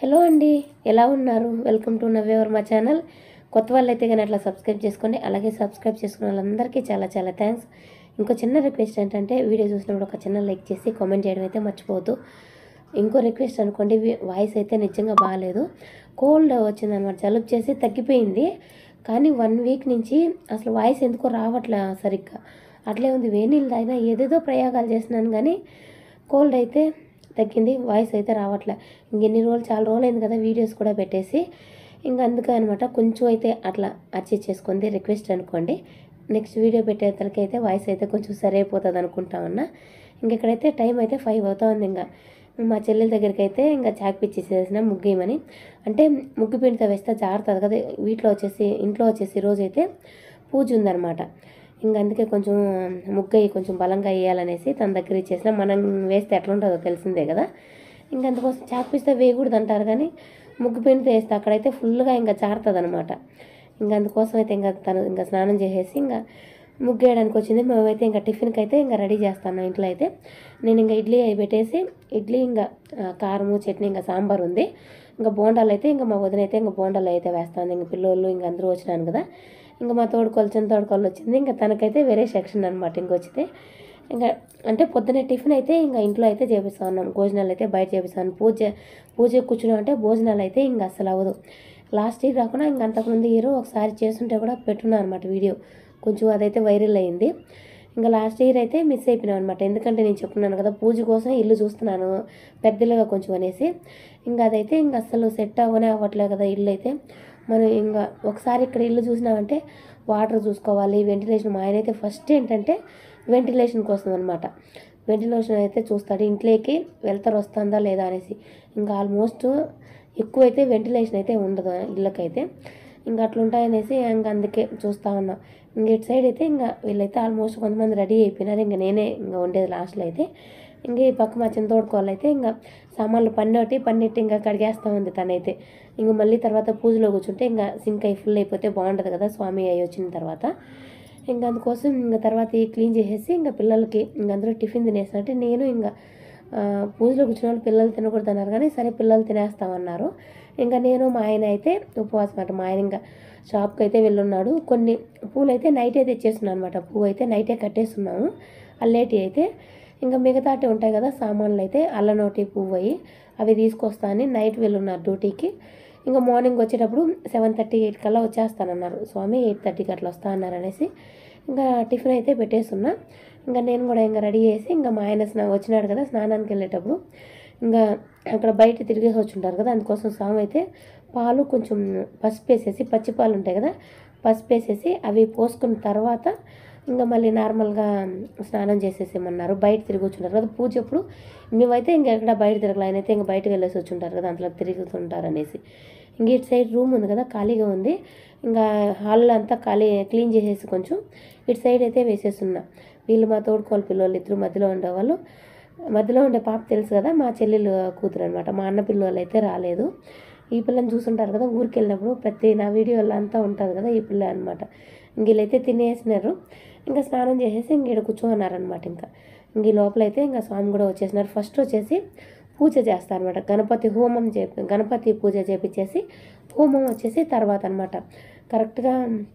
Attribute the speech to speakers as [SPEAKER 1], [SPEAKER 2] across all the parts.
[SPEAKER 1] hello అండి ఎలా ఉన్నారు వెల్కమ్ టు నవ్వేవర్ మా ఛానల్ కొత్త వాళ్ళు అయితే కానీ అట్లా సబ్స్క్రైబ్ చేసుకోండి అలాగే సబ్స్క్రైబ్ చేసుకున్న వాళ్ళందరికీ చాలా చాలా థ్యాంక్స్ ఇంకో చిన్న రిక్వెస్ట్ ఏంటంటే వీడియో చూసినప్పుడు ఒక చిన్న లైక్ చేసి కామెంట్ చేయడం అయితే మర్చిపోవద్దు ఇంకో రిక్వెస్ట్ అనుకోండి వి- వాయిస్ అయితే నిజంగా బాగాలేదు కోల్డ్ వచ్చిందనమాట జలుబు చేసి తగ్గిపోయింది కానీ వన్ వీక్ నుంచి అసలు వాయిస్ ఎందుకో రావట్లే సరిగ్గా అట్లే ఉంది వేనీళ్ళు తాగినా ఏదేదో ప్రయోగాలు చేస్తున్నాను కానీ కోల్డ్ అయితే తగ్గింది వాయిస్ అయితే రావట్లే ఇంకెన్ని రోజులు చాలా రోజులు అయింది కదా వీడియోస్ కూడా పెట్టేసి ఇంకా అందుకే అనమాట కొంచెం అయితే అట్లా అడ్జస్ట్ చేసుకుంది రిక్వెస్ట్ అనుకోండి నెక్స్ట్ వీడియో పెట్టేతలకైతే వాయిస్ అయితే కొంచెం సరైపోతుంది అనుకుంటా ఉన్నా ఇంక ఇక్కడైతే టైం అయితే ఫైవ్ అవుతుంది ఇంకా మా చెల్లెల దగ్గరికి అయితే ఇంకా చాక్ పిచ్చేసేసిన ముగ్గేయమని అంటే ముగ్గు పిండితో వేస్తే జారుతుంది కదా వీటిలో వచ్చేసి ఇంట్లో వచ్చేసి రోజు అయితే పూజ ఉందన్నమాట ఇంక అందుకే కొంచెం ముగ్గు అయ్యి కొంచెం బలంగా వేయాలనేసి తన దగ్గర ఇచ్చేసిన మనం వేస్తే ఎట్లా ఉంటుందో తెలిసిందే కదా ఇంక అందుకోసం చాక్ పిస్తే వేయకూడదు అంటారు కానీ ముగ్గు పిండితో వేస్తే అక్కడైతే ఫుల్గా ఇంకా జారుతుంది అనమాట ఇంకా అందుకోసం అయితే ఇంకా తను ఇంకా స్నానం చేసేసి ఇంకా ముగ్గు వేయడానికి వచ్చింది మేమైతే ఇంకా టిఫిన్కి అయితే ఇంకా రెడీ చేస్తాను ఇంట్లో అయితే నేను ఇంకా ఇడ్లీ అవి పెట్టేసి ఇడ్లీ ఇంకా ఆ, కారము చట్నీ ఇంకా సాంబార్ ఉంది ఇంకా బోండాలు అయితే ఇంకా మా వదిన అయితే ఇంకా బోండాలు అయితే వేస్తాను ఇంకా పిల్లోళ్ళు ఇంకా అందరూ వచ్చినాను కదా ఇంకా మా తోడుకోళ్ళు చిన్న తోడుకోళ్ళు వచ్చింది ఇంకా తనకైతే వేరే సెక్షన్ అనమాట ఇంకొచ్చితే ఇంకా అంటే పొద్దునే టిఫిన్ అయితే ఇంకా ఇంట్లో అయితే చేపిస్తా ఉన్నాం భోజనాలు అయితే బయట చేపిస్తాను పూజ పూజ కూర్చున్నాం అంటే భోజనాలు అయితే ఇంకా అసలు అవ్వదు లాస్ట్ ఇయర్ కాకుండా ఇంకా అంతకుముందు ఇయర్ ఒకసారి చేస్తుంటే కూడా పెట్టున్నాను అనమాట వీడియో కొంచెం అదైతే వైరల్ అయింది ఇంకా లాస్ట్ ఇయర్ అయితే మిస్ అయిపోయినాం అనమాట ఎందుకంటే నేను చెప్తున్నాను కదా పూజ కోసం ఇల్లు చూస్తున్నాను పెద్దలుగా కొంచెం అనేసి ఇంకా అదైతే ఇంకా అసలు సెట్ అవ్వనే అవ్వట్లేదు కదా ఇల్లు అయితే మనం ఇంకా ఒకసారి ఇక్కడ ఇల్లు చూసినామంటే వాటర్ చూసుకోవాలి వెంటిలేషన్ మా ఆయన అయితే ఫస్ట్ ఏంటంటే వెంటిలేషన్ కోసం అనమాట వెంటిలేషన్ అయితే చూస్తాడు ఇంట్లోకి వెళ్తారు వస్తుందా లేదా అనేసి ఇంకా ఆల్మోస్ట్ ఎక్కువైతే వెంటిలేషన్ అయితే ఉండదు ఇళ్ళకైతే ఇంకా అట్లా ఉంటాయనేసి ఇంకా అందుకే చూస్తా ఉన్నాం ఇంక ఇటు సైడ్ అయితే ఇంకా వీళ్ళైతే ఆల్మోస్ట్ కొంతమంది రెడీ అయిపోయినారు ఇంకా నేనే ఇంకా ఉండేది లాస్ట్లో అయితే ఇంకా ఈ పక్క మా చిన్న తోడుకోవాలి అయితే ఇంకా సామాన్లు పన్నోటి పన్నెట్టి ఇంకా కడిగేస్తూ ఉంది తనైతే ఇంకా మళ్ళీ తర్వాత పూజలో కూర్చుంటే ఇంకా సింక్ అయి ఫుల్ అయిపోతే బాగుంటుంది కదా స్వామి అయి వచ్చిన తర్వాత ఇంకా అందుకోసం ఇంకా తర్వాత ఈ క్లీన్ చేసేసి ఇంకా పిల్లలకి ఇంకా అందరూ టిఫిన్ తినేసినట్టే నేను ఇంకా ఆ, పూజలో కూర్చున్న వాళ్ళు పిల్లలు తినకూడదు అన్నారు కానీ సరే పిల్లలు తినేస్తామన్నారు ఇంకా నేను మా ఆయన అయితే ఉపవాసం అనమాట మా ఆయన ఇంకా షాప్కి అయితే వెళ్ళున్నాడు కొన్ని పూలు అయితే నైటే తెచ్చేస్తున్నాను అనమాట పువ్వు అయితే నైటే కట్టేస్తున్నాము అల్లేటి అయితే ఇంకా మిగతాటి ఉంటాయి కదా సామాన్లు అయితే అల్లనోటి పువ్వు అయ్యి అవి తీసుకొస్తా అని నైట్ వెళ్ళున్నారు డ్యూటీకి ఇంకా మార్నింగ్ వచ్చేటప్పుడు సెవెన్ థర్టీ ఎయిట్ కల్లా వచ్చేస్తానన్నారు స్వామి ఎయిట్ థర్టీకి అట్లా వస్తా అన్నారు అనేసి ఇంకా టిఫిన్ అయితే పెట్టేస్తున్నా ఇంకా నేను కూడా ఇంకా రెడీ చేసి ఇంకా మా ఆయన స్నా వచ్చినాడు కదా స్నానానికి వెళ్ళేటప్పుడు ఇంకా అక్కడ బయట తిరిగేసి వచ్చి ఉంటారు కదా అందుకోసం స్వామి అయితే పాలు కొంచెం పసుపు వేసేసి పచ్చి పాలు ఉంటాయి కదా పసుపు వేసేసి అవి పోసుకున్న తర్వాత ఇంకా మళ్ళీ నార్మల్గా స్నానం చేసేసేమన్నారు బయట తిరిగి వచ్చుంటారు కదా పూజ అప్పుడు మేమైతే ఇంకా ఎక్కడ బయట తిరగలే ఆయన అయితే ఇంకా బయటకు వెళ్ళేసి వచ్చి ఉంటారు కదా అంతలో తిరుగుతుంటారు అనేసి ఇంక ఇటు సైడ్ రూమ్ ఉంది కదా ఖాళీగా ఉంది ఇంకా హాల్లో అంతా ఖాళీ క్లీన్ చేసేసి కొంచెం ఇటు సైడ్ అయితే వేసేస్తున్నా వీళ్ళు మా తోడుకోవాలి పిల్లలు ఇద్దరు మధ్యలో ఉండేవాళ్ళు మధ్యలో ఉండే పాప తెలుసు కదా మా చెల్లెలు కూతురు అనమాట మా అన్న పిల్లలు అయితే రాలేదు ఈ పిల్లని చూసుంటారు కదా ఊరికి వెళ్ళినప్పుడు ప్రతి నా వీడియోలో అంతా ఉంటుంది కదా ఈ పిల్ల అనమాట ఇంక వీళ్ళైతే తినేసినారు ఇంకా స్నానం చేసేసి ఇంక ఇక్కడ కూర్చోన్నారనమాట ఇంకా ఇంక ఈ లోపల అయితే ఇంకా స్వామి కూడా వచ్చేసినారు ఫస్ట్ వచ్చేసి పూజ చేస్తారనమాట గణపతి హోమం చేపి గణపతి పూజ చేపించేసి హోమం వచ్చేసి తర్వాత అనమాట కరెక్ట్గా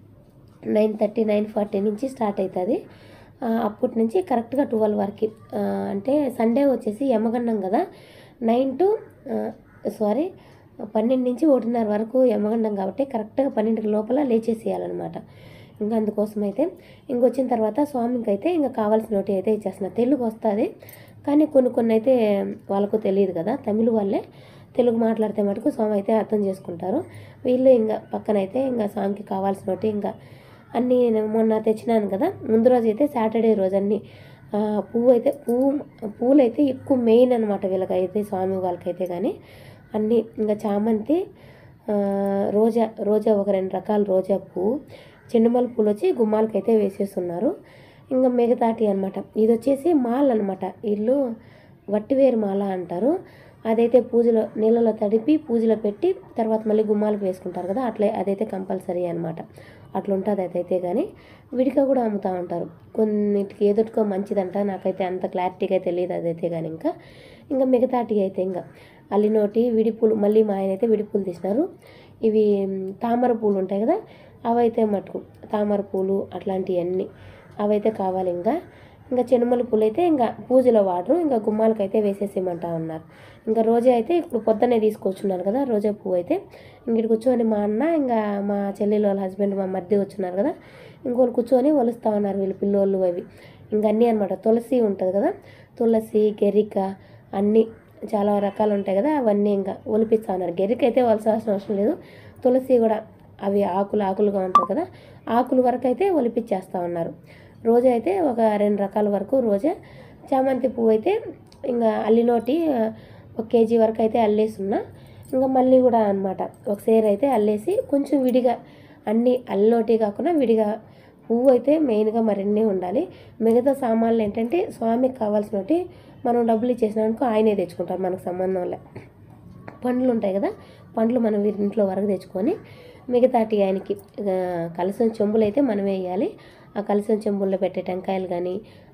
[SPEAKER 1] నైన్ థర్టీ నైన్ ఫార్టీ నుంచి స్టార్ట్ అవుతుంది ఆ, అప్పటి నుంచి కరెక్ట్గా ట్వెల్వ్ వరకు ఆ, అంటే సండే వచ్చేసి యమగండం కదా నైన్ టు సారీ పన్నెండు నుంచి ఒకటిన్నర వరకు యమగండం కాబట్టి కరెక్ట్గా పన్నెండుకి లోపల లేచేసేయాలన్నమాట ఇంకా అందుకోసం అయితే ఇంకొచ్చిన తర్వాత స్వామికి అయితే ఇంకా కావాల్సిన నోటి అయితే ఇచ్చేస్తున్నా తెలుగు వస్తుంది కానీ కొన్ని కొన్ని అయితే వాళ్ళకు తెలియదు కదా తమిళ వాళ్ళే తెలుగు మాట్లాడితే మటుకు స్వామి అయితే అర్థం చేసుకుంటారు వీళ్ళు ఇంకా పక్కనైతే ఇంకా స్వామికి కావాల్సిన నోటి ఇంకా అన్నీ నేను మొన్న తెచ్చినాను కదా ముందు రోజు అయితే సాటర్డే రోజు అన్నీ ఆ, పువ్వు అయితే పువ్వు పూలు అయితే ఎక్కువ మెయిన్ అనమాట వీళ్ళకైతే స్వామి వాళ్ళకైతే కానీ అన్నీ ఇంకా చామంతి ఆ, రోజా రోజా ఒక రెండు రకాల రోజా పువ్వు చెండుమల్లి పూలు వచ్చి గుమ్మాలకైతే వేసేస్తున్నారు ఇంకా మిగతాటి అనమాట ఇది వచ్చేసి మాల అనమాట ఇల్లు వట్టివేరు మాల అంటారు అదైతే పూజలో నీళ్ళలో తడిపి పూజలో పెట్టి తర్వాత మళ్ళీ గుమ్మాలకు వేసుకుంటారు కదా అట్లే అదైతే కంపల్సరీ అనమాట అట్లా ఉంటుంది అదైతే కానీ విడిగా కూడా అమ్ముతూ ఉంటారు కొన్నిటికి ఏదోటికో మంచిదంట నాకైతే అంత క్లారిటీగా తెలియదు అదైతే కానీ ఇంకా ఇంకా మిగతాటి అయితే ఇంకా అల్లినోటి విడిపూలు మళ్ళీ మా ఆయన అయితే విడిపూలు తీసినారు ఇవి మ్, తామర పూలు ఉంటాయి కదా అవైతే మటుకు తామర పూలు అట్లాంటివన్నీ అవైతే కావాలి ఇంకా ఇంకా చెనుమల పూలు అయితే ఇంకా పూజలో వాడరు ఇంకా గుమ్మాలకైతే వేసేసేయమంటా ఉన్నారు ఇంకా రోజా అయితే ఇప్పుడు పొద్దున్నే తీసుకొచ్చున్నారు కదా రోజా పువ్వు అయితే ఇంకటి కూర్చొని మా అన్న ఇంకా మా చెల్లెలు వాళ్ళ హస్బెండ్ మా మధ్య వచ్చున్నారు కదా ఇంకోళ్ళు కూర్చొని ఒలుస్తూ ఉన్నారు వీళ్ళు పిల్లోళ్ళు అవి ఇంకా అన్నీ అనమాట తులసి ఉంటుంది కదా తులసి గెరిక అన్నీ చాలా రకాలు ఉంటాయి కదా అవన్నీ ఇంకా ఒలిపిస్తూ ఉన్నారు గెరిక అయితే వలసాల్సిన అవసరం లేదు తులసి కూడా అవి ఆకులు ఆకులుగా ఉంటాయి కదా ఆకుల వరకు అయితే ఒలిపిచ్చేస్తూ ఉన్నారు రోజా అయితే ఒక రెండు రకాల వరకు రోజా చామంతి పువ్వు అయితే ఇంకా అల్లినోటి ఆ, ఒక కేజీ వరకు అయితే అల్లేసున్నా ఇంకా మళ్ళీ కూడా అనమాట ఒక సేర్ అయితే అల్లేసి కొంచెం విడిగా అన్నీ అల్లినోటి కాకుండా విడిగా పువ్వు అయితే మెయిన్గా మరిన్ని ఉండాలి మిగతా సామాన్లు ఏంటంటే స్వామికి కావాల్సినవి మనం డబ్బులు ఇచ్చేసినానుకో ఆయనే తెచ్చుకుంటారు మనకు సంబంధం లే పండ్లు ఉంటాయి కదా పండ్లు మనం వీరి ఇంట్లో వరకు తెచ్చుకొని మిగతాటి ఆయనకి ఆ, కలసం చెంబులు అయితే మనమే వేయాలి ఆ కలసం చెంబుల్లో పెట్టే టెంకాయలు కానీ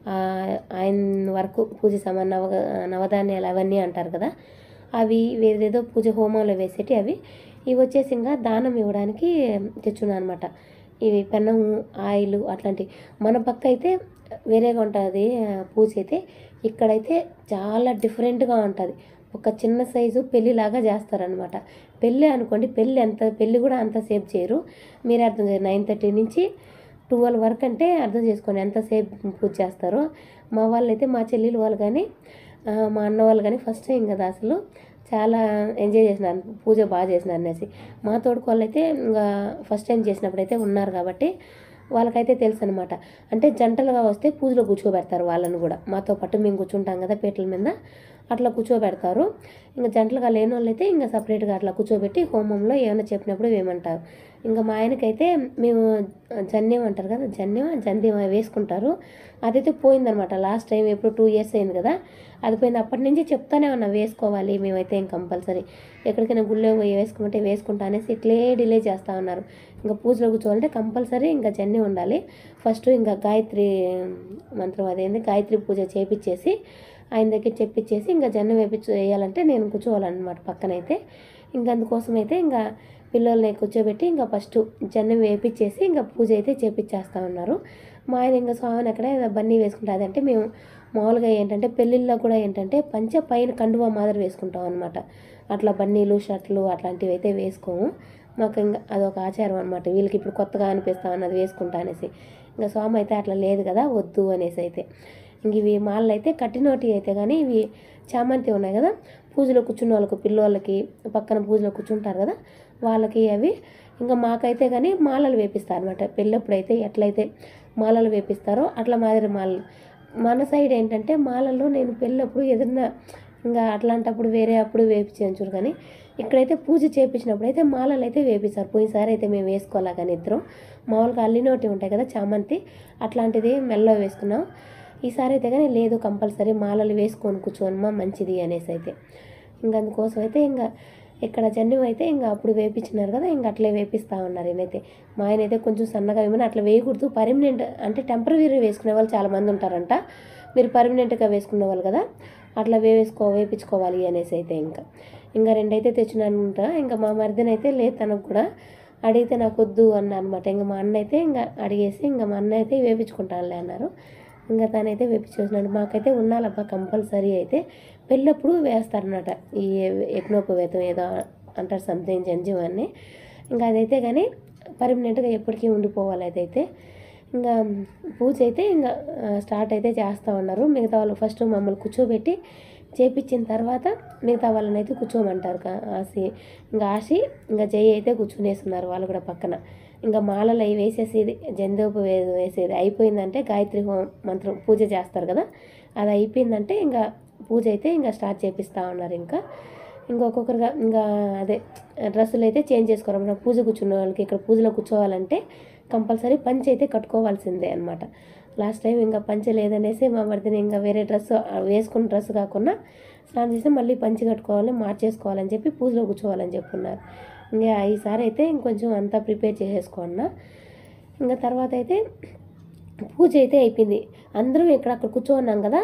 [SPEAKER 1] ఆయన వరకు పూజ సామాన్ నవ నవధాన్యాలు అవన్నీ అంటారు కదా అవి వేరేదో పూజ హోమంలో వేసేటి అవి ఇవి వచ్చేసి ఇంకా దానం ఇవ్వడానికి తెచ్చున్నాను అనమాట ఇవి పెన్నం ఆయిల్ అట్లాంటి మన పక్క అయితే వేరేగా ఉంటుంది పూజ అయితే ఇక్కడైతే చాలా డిఫరెంట్గా ఉంటుంది ఒక చిన్న సైజు పెళ్ళిలాగా చేస్తారనమాట పెళ్ళి అనుకోండి పెళ్ళి ఎంత పెళ్ళి కూడా అంత సేపు చేయరు మీరే అర్థం చేయండి నైన్ థర్టీ నుంచి ట్వెల్వ్ వరకు అంటే అర్థం చేసుకోండి ఎంతసేపు పూజ చేస్తారో మా వాళ్ళు అయితే మా చెల్లెలు వాళ్ళు కానీ ఆ, మా అన్న వాళ్ళు కానీ ఫస్ట్ టైం కదా అసలు చాలా ఎంజాయ్ చేసినారు పూజ బాగా చేసినారు అనేసి మా తోడుకు వాళ్ళు అయితే ఇంకా ఫస్ట్ టైం చేసినప్పుడు అయితే ఉన్నారు కాబట్టి వాళ్ళకైతే తెలుసు అనమాట అంటే జంటలుగా వస్తే పూజలో కూర్చోబెడతారు వాళ్ళని కూడా మాతో పాటు మేము కూర్చుంటాం కదా పీటల మీద అట్లా కూర్చోబెడతారు ఇంకా జంటలుగా లేని వాళ్ళు అయితే ఇంకా సపరేట్గా అట్లా కూర్చోబెట్టి హోమంలో ఏమైనా చెప్పినప్పుడు వేయమంటారు ఇంకా మా ఆయనకైతే మేము జన్యం అంటారు కదా జన్యం జంధ్యం వేసుకుంటారు అదైతే పోయిందనమాట లాస్ట్ టైం ఎప్పుడు టూ ఇయర్స్ అయింది కదా అది పోయింది అప్పటి నుంచి చెప్తానే ఉన్నా వేసుకోవాలి మేమైతే ఇంక కంపల్సరీ ఎక్కడికైనా గుళ్ళో పోయి వేసుకోమంటే వేసుకుంటా అనేసి ఇట్లే డిలే చేస్తూ ఉన్నారు ఇంకా పూజలో కూర్చోవాలంటే కంపల్సరీ ఇంకా జన్యం ఉండాలి ఫస్ట్ ఇంకా గాయత్రి మంత్రం అదేంది గాయత్రి పూజ చేపించేసి ఆయన దగ్గర చెప్పించేసి ఇంకా జన్నం వేపించు వేయాలంటే నేను కూర్చోవాలన్నమాట పక్కనైతే ఇంకా అందుకోసం అయితే ఇంకా పిల్లల్ని కూర్చోబెట్టి ఇంకా ఫస్ట్ జన్నం వేపించేసి ఇంకా పూజ అయితే చేపించేస్తా ఉన్నారు మా ఆయన ఇంకా స్వామిని అక్కడ బన్నీ వేసుకుంటుంది అంటే మేము మామూలుగా ఏంటంటే పెళ్ళిళ్ళలో కూడా ఏంటంటే పంచ పైన కండువా మాదిరి వేసుకుంటాం అనమాట అట్లా బన్నీలు షర్ట్లు అట్లాంటివి అయితే వేసుకోము మాకు ఇంకా అదొక ఆచారం అనమాట వీళ్ళకి ఇప్పుడు కొత్తగా అనిపిస్తా ఉన్నది వేసుకుంటా అనేసి ఇంకా స్వామి అయితే అట్లా లేదు కదా వద్దు అనేసి అయితే ఇంక ఇవి మాలలు అయితే కట్టినోటి అయితే కానీ ఇవి చామంతి ఉన్నాయి కదా పూజలో కూర్చున్న వాళ్ళకు పిల్లోళ్ళకి పక్కన పూజలో కూర్చుంటారు కదా వాళ్ళకి అవి ఇంకా మాకైతే కానీ మాలలు వేపిస్తారు అనమాట పెళ్ళప్పుడు అయితే ఎట్లయితే మాలలు వేపిస్తారో అట్లా మాదిరి మాలలు మన సైడ్ ఏంటంటే మాలలు నేను పెళ్ళప్పుడు ఏదన్నా ఇంకా అట్లాంటప్పుడు వేరే అప్పుడు వేపించాను చూడు కానీ ఇక్కడైతే పూజ చేపించినప్పుడు అయితే మాలలు అయితే వేపిస్తారు పోయినసారి అయితే మేము వేసుకోవాలా కానీ ఇద్దరం మామూలుగా అల్లినోటి ఉంటాయి కదా చామంతి అట్లాంటిది మెల్లో వేసుకున్నాం ఈసారి అయితే కానీ లేదు కంపల్సరీ మాలలు వేసుకొని కూర్చోనమా మంచిది అనేసి అయితే ఇంకా అందుకోసం అయితే ఇంకా ఇక్కడ జన్యం అయితే ఇంకా అప్పుడు వేపించినారు కదా ఇంకా అట్లే వేపిస్తూ ఉన్నారు ఈయనైతే మా ఆయన అయితే కొంచెం సన్నగా ఏమైనా అట్లా వేయకూడదు పర్మనెంట్ అంటే టెంపరీ వేసుకునే వాళ్ళు చాలా మంది ఉంటారంట మీరు పర్మనెంట్గా వేసుకునే వాళ్ళు కదా అట్లా వేసుకో వేపించుకోవాలి అనేసి అయితే ఇంకా ఇంకా రెండైతే తెచ్చినానంట ఇంకా మా మరిదినైతే లేదు తనకు కూడా అడిగితే నాకు వద్దు అన్న అనమాట ఇంకా మా అన్న అయితే ఇంకా అడిగేసి ఇంకా మా అన్న అయితే వేపించుకుంటానులే అన్నారు ఇంకా తనైతే వేపించేసినాడు మాకైతే ఉండాలబ్బా కంపల్సరీ అయితే పెళ్ళప్పుడు వేస్తారనమాట ఈ యజ్ఞోపవేతం ఏదో అంటారు సంథింగ్ జంజం అని ఇంకా అదైతే కానీ పర్మనెంట్గా ఎప్పటికీ ఉండిపోవాలి అదైతే ఇంకా పూజ అయితే ఇంకా ఆ, స్టార్ట్ అయితే చేస్తూ ఉన్నారు మిగతా వాళ్ళు ఫస్ట్ మమ్మల్ని కూర్చోబెట్టి చేపించిన తర్వాత మిగతా వాళ్ళని అయితే కూర్చోమంటారు కా- ఆసి ఇంకా ఆసి ఇంకా జై అయితే కూర్చునేస్తున్నారు వాళ్ళు కూడా పక్కన ఇంకా మాలలు అవి వేసేసేది జందోపు వే- వేసేది అయిపోయిందంటే గాయత్రి హోం మంత్రం పూజ చేస్తారు కదా అది అయిపోయిందంటే ఇంకా పూజ అయితే ఇంకా స్టార్ట్ చేపిస్తూ ఉన్నారు ఇంకా ఇంకొకరుగా ఇంకా అదే డ్రెస్సులు అయితే చేంజ్ చేసుకోవాలి మనం పూజ కూర్చున్న వాళ్ళకి ఇక్కడ పూజలో కూర్చోవాలంటే కంపల్సరీ పంచ అయితే కట్టుకోవాల్సిందే అనమాట లాస్ట్ టైం ఇంకా పంచ లేదనేసి మా మరిదిని ఇంకా వేరే డ్రెస్ వేసుకున్న డ్రెస్ కాకుండా స్నానం చేసి మళ్ళీ పంచి కట్టుకోవాలి మార్చేసుకోవాలని చెప్పి పూజలో కూర్చోవాలని చెప్పున్నారు ఇంకా ఈసారి అయితే ఇంకొంచెం అంతా ప్రిపేర్ చేసేసుకున్నా ఇంకా తర్వాత అయితే పూజ అయితే అయిపోయింది అందరం ఇక్కడ అక్కడ కూర్చోన్నాం కదా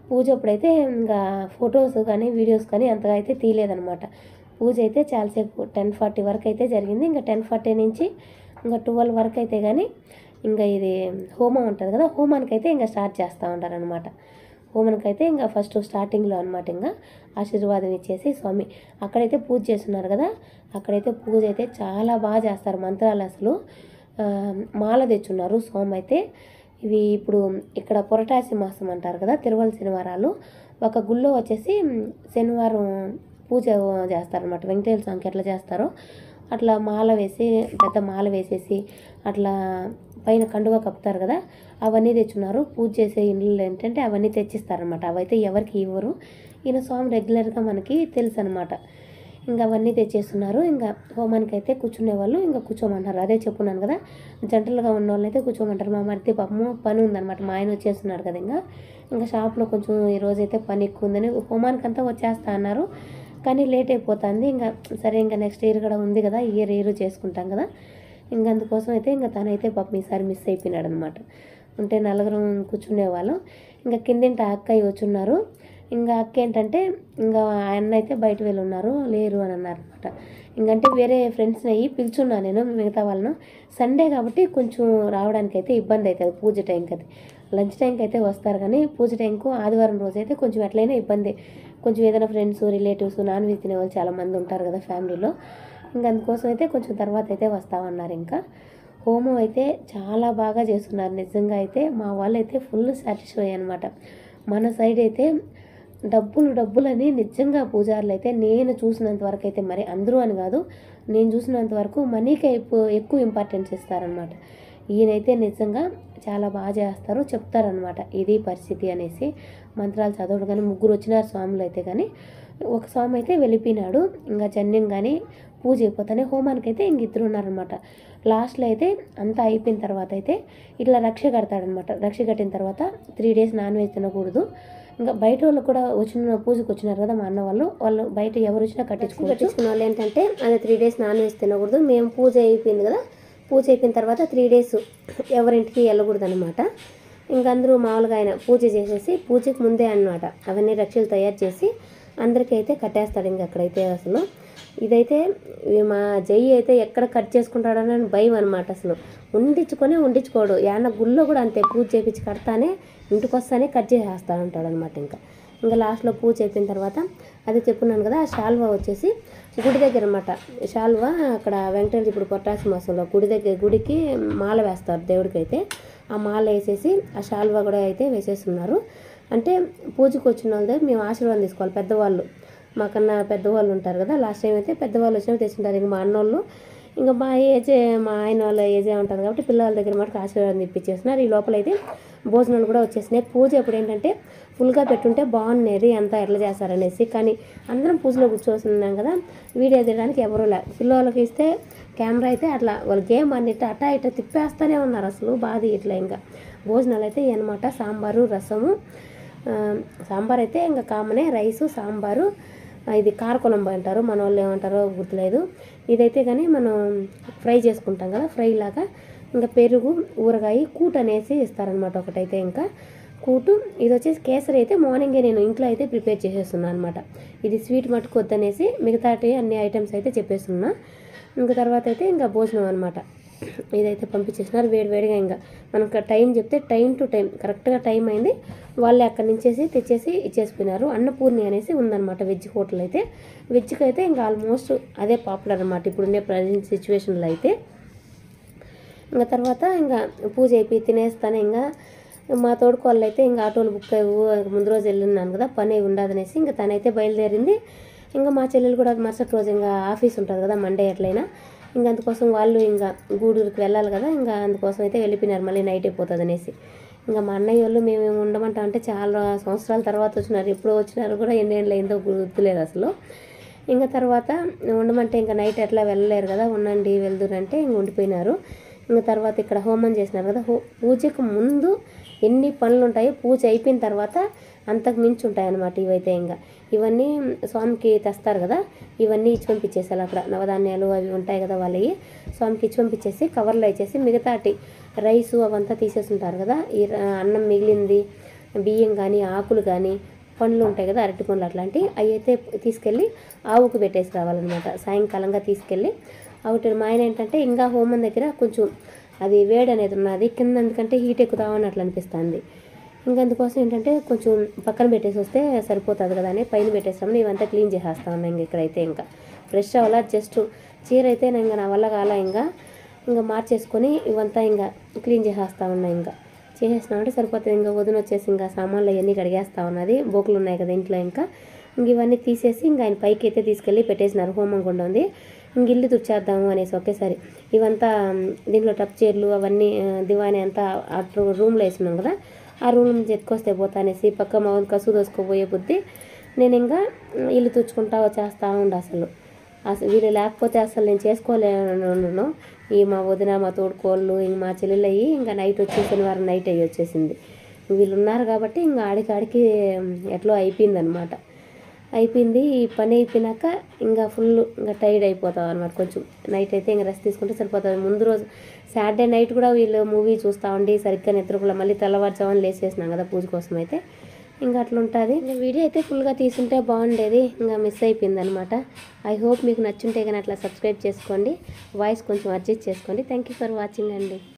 [SPEAKER 1] పూజ అప్పుడైతే ఇంకా ఫొటోస్ కానీ వీడియోస్ కానీ అంతగా అయితే తీయలేదనమాట పూజ అయితే చాలాసేపు టెన్ ఫార్టీ వరకు అయితే జరిగింది ఇంకా టెన్ ఫార్టీ నుంచి ఇంకా ట్వెల్వ్ వరకు అయితే కానీ ఇంకా ఇది హోమం ఉంటుంది కదా హోమానికి అయితే ఇంకా స్టార్ట్ చేస్తూ ఉంటారనమాట హోమానికి అయితే ఇంకా ఫస్ట్ స్టార్టింగ్లో అనమాట ఇంకా ఆశీర్వాదం ఇచ్చేసి స్వామి అక్కడైతే పూజ చేస్తున్నారు కదా అక్కడైతే పూజ అయితే చాలా బాగా చేస్తారు మంత్రాలు అసలు ఆ, మాల తెచ్చున్నారు స్వామి అయితే ఇవి ఇప్పుడు ఇక్కడ పురటాసి మాసం అంటారు కదా తిరువల శనివారాలు ఒక గుళ్ళో వచ్చేసి మ్, శనివారం పూజ చేస్తారనమాట వెంకటేశ్వర స్వామికి ఎట్లా చేస్తారో అట్లా మాల వేసి పెద్ద మాల వేసేసి అట్లా పైన కండువ కప్పుతారు కదా అవన్నీ తెచ్చున్నారు పూజ చేసే ఇండ్లు ఏంటంటే అవన్నీ తెచ్చిస్తారనమాట అవైతే ఎవరికి ఇవ్వరు ఈయన స్వామి రెగ్యులర్గా మనకి తెలుసు అనమాట ఇంకా అవన్నీ తెచ్చేస్తున్నారు ఇంకా హోమానికి అయితే కూర్చునే వాళ్ళు ఇంకా కూర్చోమంటారు అదే చెప్పున్నాను కదా జంటలుగా ఉన్న వాళ్ళు అయితే కూర్చోమంటారు మా మరిది పాపము పని ఉందన్నమాట మా ఆయన వచ్చేస్తున్నాడు కదా ఇంకా ఇంకా షాప్లో కొంచెం ఈ రోజైతే పని ఎక్కువ ఉందని హోమానికి అంతా వచ్చేస్తా అన్నారు కానీ లేట్ అయిపోతుంది ఇంకా సరే ఇంకా నెక్స్ట్ ఇయర్ కూడా ఉంది కదా ఇయర్ ఇయర్ చేసుకుంటాం కదా ఇంకా అందుకోసం అయితే ఇంకా తనైతే పాపం ఈసారి మిస్ అయిపోయినాడు అనమాట ఉంటే నలుగురం కూర్చునేవాళ్ళం ఇంకా కిందింటి ఆ అక్కయ్య వచ్చున్నారు ఇంకా అక్క ఏంటంటే ఇంకా ఆయన అయితే బయట వెళ్ళి ఉన్నారు లేరు అని అన్నారు అనమాట ఇంకంటే వేరే ఫ్రెండ్స్ని అయ్యి పిలుచున్నా నేను మిగతా వాళ్ళను సండే కాబట్టి కొంచెం రావడానికి అయితే ఇబ్బంది అవుతుంది పూజ టైంకి అది లంచ్ టైంకి అయితే వస్తారు కానీ పూజ టైంకు ఆదివారం రోజు అయితే కొంచెం ఎట్లయినా ఇబ్బంది కొంచెం ఏదైనా ఫ్రెండ్స్ రిలేటివ్స్ నాన్ వెజ్ తినే వాళ్ళు చాలా మంది ఉంటారు కదా ఫ్యామిలీలో ఇంకా అందుకోసం అయితే కొంచెం తర్వాత అయితే వస్తామన్నారు ఇంకా హోమం అయితే చాలా బాగా చేస్తున్నారు నిజంగా అయితే మా వాళ్ళు అయితే ఫుల్ సాటిస్ఫై అనమాట మన సైడ్ అయితే డబ్బులు డబ్బులని నిజంగా పూజారులు అయితే నేను చూసినంత వరకు అయితే మరి అందరూ అని కాదు నేను చూసినంత వరకు మనీకే ఎక్కువ ఎక్కువ ఇంపార్టెన్స్ ఇస్తారనమాట ఈయనైతే నిజంగా చాలా బాగా చేస్తారు చెప్తారనమాట ఇది పరిస్థితి అనేసి మంత్రాలు చదవడం కానీ ముగ్గురు వచ్చినారు స్వాములు అయితే కానీ ఒక స్వామి అయితే వెళ్ళిపోయినాడు ఇంకా జన్యం కానీ పూజ అయిపోతానే హోమానికి అయితే ఇంక ఇద్దరు ఉన్నారనమాట లాస్ట్లో అయితే అంతా అయిపోయిన తర్వాత అయితే ఇట్లా రక్ష కడతాడనమాట రక్ష కట్టిన తర్వాత త్రీ డేస్ నాన్ వెజ్ తినకూడదు ఇంకా బయట వాళ్ళు కూడా వచ్చిన పూజకు వచ్చినారు కదా మా అన్న వాళ్ళు వాళ్ళు బయట ఎవరు వచ్చినా కట్టించుకోవచ్చు కట్టించుకున్న వాళ్ళు ఏంటంటే అదే త్రీ డేస్ నాన్ వెజ్ తినకూడదు మేము పూజ అయిపోయింది కదా పూజ అయిపోయిన తర్వాత త్రీ డేస్ ఎవరింటికి వెళ్ళకూడదు అనమాట ఇంకా అందరూ మామూలుగా ఆయన పూజ చేసేసి పూజకి ముందే అన్నమాట అవన్నీ రక్షలు తయారు చేసి అందరికీ అయితే కట్టేస్తాడు ఇంక అక్కడైతే అసలు ఇదైతే ఈ మా జై అయితే ఎక్కడ కట్ చేసుకుంటాడని అని భయం అనమాట అసలు ఉండించుకొని ఉండించుకోడు యాన్న గుళ్ళో కూడా అంతే పూజ చేపించి కడతానే ఇంటికి వస్తానే కట్ చేసేస్తా ఉంటాడు అనమాట ఇంకా ఇంకా లాస్ట్లో పూజ అయిపోయిన తర్వాత అదే చెప్పున్నాను కదా ఆ శాల్వా వచ్చేసి గుడి దగ్గర అనమాట శాల్వా అక్కడ వెంకటేశ్వర ఇప్పుడు పొట్టాసి మాసంలో గుడి దగ్గర గుడికి మాల వేస్తారు దేవుడికి అయితే ఆ మాల వేసేసి ఆ శాల్వా కూడా అయితే వేసేస్తున్నారు అంటే పూజకు వచ్చిన వాళ్ళ దగ్గర మేము ఆశీర్వాదం తీసుకోవాలి పెద్దవాళ్ళు మాకన్నా పెద్దవాళ్ళు ఉంటారు కదా లాస్ట్ టైం అయితే పెద్దవాళ్ళు వచ్చినప్పుడు తెచ్చుంటారు ఇంక మా అన్నోళ్ళు ఇంకా మా ఏజే మా ఆయన వాళ్ళ ఏజే ఉంటుంది కాబట్టి పిల్లల దగ్గర మటుకు ఆశీర్వాదం ఇప్పించేస్తున్నారు ఈ లోపల అయితే భోజనాలు కూడా వచ్చేసినాయి పూజ ఇప్పుడు ఏంటంటే ఫుల్గా పెట్టుంటే బాగున్నది అంతా ఎట్లా చేస్తారనేసి కానీ అందరం పూజలో కూర్చోస్తున్నాం కదా వీడియో తీయడానికి ఎవరు లే పిల్లలకి ఇస్తే కెమెరా అయితే అట్లా వాళ్ళు గేమ్ అన్నిటి అట్టా ఇట్లా తిప్పేస్తూనే ఉన్నారు అసలు బాధ ఇట్లా ఇంకా భోజనాలు అయితే అనమాట సాంబారు రసము ఆ, సాంబార్ అయితే ఇంకా కామనే రైసు సాంబారు ఆ, ఇది కారకొలంబు అంటారు మన వాళ్ళు ఏమంటారో గుర్తులేదు ఇదైతే కానీ మనం ఫ్రై చేసుకుంటాం కదా ఫ్రై లాగా ఇంకా పెరుగు ఊరగాయ కూట్ అనేసి ఇస్తారనమాట ఒకటైతే ఇంకా కూటు ఇది వచ్చేసి కేసరి అయితే మార్నింగే నేను ఇంట్లో అయితే ప్రిపేర్ చేసేస్తున్నాను అనమాట ఇది స్వీట్ మటుకు వద్దనేసి మిగతాటి అన్ని ఐటమ్స్ అయితే చెప్పేస్తున్నా ఇంకా తర్వాత అయితే ఇంకా భోజనం అనమాట ఇదైతే పంపించేసినారు వేడి వేడిగా ఇంకా మనకు టైం చెప్తే టైం టు టైం కరెక్ట్గా టైం అయింది వాళ్ళే అక్కడి నుంచేసి తెచ్చేసి ఇచ్చేసిపోయినారు అన్నపూర్ణి అనేసి ఉందన్నమాట వెజ్ హోటల్ అయితే వెజ్కి అయితే ఇంకా ఆల్మోస్ట్ అదే పాపులర్ అనమాట ఇప్పుడుండే ప్రజెంట్ సిచ్యువేషన్లో అయితే ఇంకా తర్వాత ఇంకా పూజ అయిపోయి తినేస్తాను ఇంకా మా తోడుకోళ్ళు అయితే ఇంకా ఆటోలు బుక్ అయ్యి ముందు రోజు వెళ్ళినాను కదా పని ఉండదనేసి ఇంకా తనైతే బయలుదేరింది ఇంకా మా చెల్లెలు కూడా మరుసటి రోజు ఇంకా ఆఫీస్ ఉంటుంది కదా మండే ఎట్లయినా ఇంకా అందుకోసం వాళ్ళు ఇంకా గూడూరుకి వెళ్ళాలి కదా ఇంకా అందుకోసం అయితే వెళ్ళిపోయినారు మళ్ళీ నైట్ అయిపోతుంది అనేసి ఇంకా మా అన్నయ్య వాళ్ళు మేము ఉండమంటాం అంటే చాలా సంవత్సరాల తర్వాత వచ్చినారు ఎప్పుడో వచ్చినారు కూడా ఎన్ని ఏళ్ళు అయిందో గుర్తులేదు అసలు ఇంకా తర్వాత ఉండమంటే ఇంకా నైట్ ఎట్లా వెళ్ళలేరు కదా ఉండండి వెళ్దురంటే ఇంక ఉండిపోయినారు ఇంకా తర్వాత ఇక్కడ హోమం చేసినారు కదా హో పూజకు ముందు ఎన్ని పనులు ఉంటాయో పూజ అయిపోయిన తర్వాత అంతకు మించి ఉంటాయి అన్నమాట ఇవైతే ఇంకా ఇవన్నీ స్వామికి తెస్తారు కదా ఇవన్నీ ఇచ్చి పంపించేసారు అక్కడ నవధాన్యాలు అవి ఉంటాయి కదా వాళ్ళవి స్వామికి ఇచ్చి పంపించేసి కవర్లో ఇచ్చేసి మిగతాటి రైసు అవంతా తీసేసి ఉంటారు కదా ఈ ర- అన్నం మిగిలింది బియ్యం కానీ ఆకులు కానీ పండ్లు ఉంటాయి కదా అరటి పండ్లు అట్లాంటివి అవి అయితే తీసుకెళ్ళి ఆవుకు పెట్టేసి రావాలన్నమాట సాయంకాలంగా తీసుకెళ్ళి ఒకటి మా ఆయన ఏంటంటే ఇంకా హోమం దగ్గర కొంచెం అది వేడి అనేది ఉన్నది కింద ఎందుకంటే హీట్ ఎక్కుతామని అట్లా అనిపిస్తుంది ఇంకా అందుకోసం ఏంటంటే కొంచెం పక్కన పెట్టేసి వస్తే సరిపోతుంది కదా అని పైన పెట్టేస్తామని ఇవంతా క్లీన్ చేసేస్తా ఉన్నా ఇంకా ఇక్కడైతే ఇంకా ఫ్రెష్ అవ్వాలా జస్ట్ చీర అయితే నేను ఇంకా నా వల్ల కాల ఇంకా ఇంకా మార్చేసుకొని ఇవంతా ఇంకా క్లీన్ చేసేస్తా ఉన్నా ఇంకా చేసేసినామంటే సరిపోతుంది ఇంకా వదిన వచ్చేసి ఇంకా సామాన్లు అవన్నీ కడిగేస్తా ఉన్నది బోకులు ఉన్నాయి కదా ఇంట్లో ఇంకా ఇంక ఇవన్నీ తీసేసి ఇంకా ఆయన పైకి అయితే తీసుకెళ్ళి పెట్టేసినారు హోమం కొండ ఉంది ఇంక ఇల్లు తుడిచేద్దాము అనేసి ఒకేసారి ఇవంతా మ్, దీంట్లో టప్ చైర్లు అవన్నీ ఆ, దివాని అంతా అటు రూమ్లో వేసినాం కదా ఆ రూమ్ నుంచి ఎత్తుకొస్తే పోతా అనేసి పక్క మా కసు దోసుకోపోయే బుద్ధి నేను ఇంకా మ్, ఇల్లు తుడుచుకుంటా వచ్చేస్తా ఉండ అసలు అసలు వీళ్ళు లేకపోతే అసలు నేను చేసుకోలేను ఈ మా వదిన మా తోడుకోళ్ళు ఇంక మా చెల్లెలు అయ్యి ఇంకా నైట్ వచ్చి శనివారం నైట్ అయ్యి వచ్చేసింది వీళ్ళు ఉన్నారు కాబట్టి ఇంకా ఆడికాడికి ఎట్లో అయిపోయింది అనమాట అయిపోయింది ఈ పని అయిపోయినాక ఇంకా ఫుల్ ఇంకా టైర్డ్ అయిపోతాం అనమాట కొంచెం నైట్ అయితే ఇంకా రెస్ట్ తీసుకుంటే సరిపోతుంది ముందు రోజు సాటర్డే నైట్ కూడా వీళ్ళు మూవీ చూస్తూ ఉండి సరిగ్గా నిద్రపోలే మళ్ళీ తెల్లవారుజామున లేచేసినాం కదా పూజ కోసం అయితే ఇంకా అట్లా ఉంటుంది ఇంకా వీడియో అయితే ఫుల్గా తీసుంటే బాగుండేది ఇంకా మిస్ అయిపోయింది అనమాట ఐ హోప్ మీకు నచ్చుంటే కానీ అట్లా సబ్స్క్రైబ్ చేసుకోండి వాయిస్ కొంచెం అడ్జస్ట్ చేసుకోండి థ్యాంక్ యూ ఫర్ వాచింగ్ అండి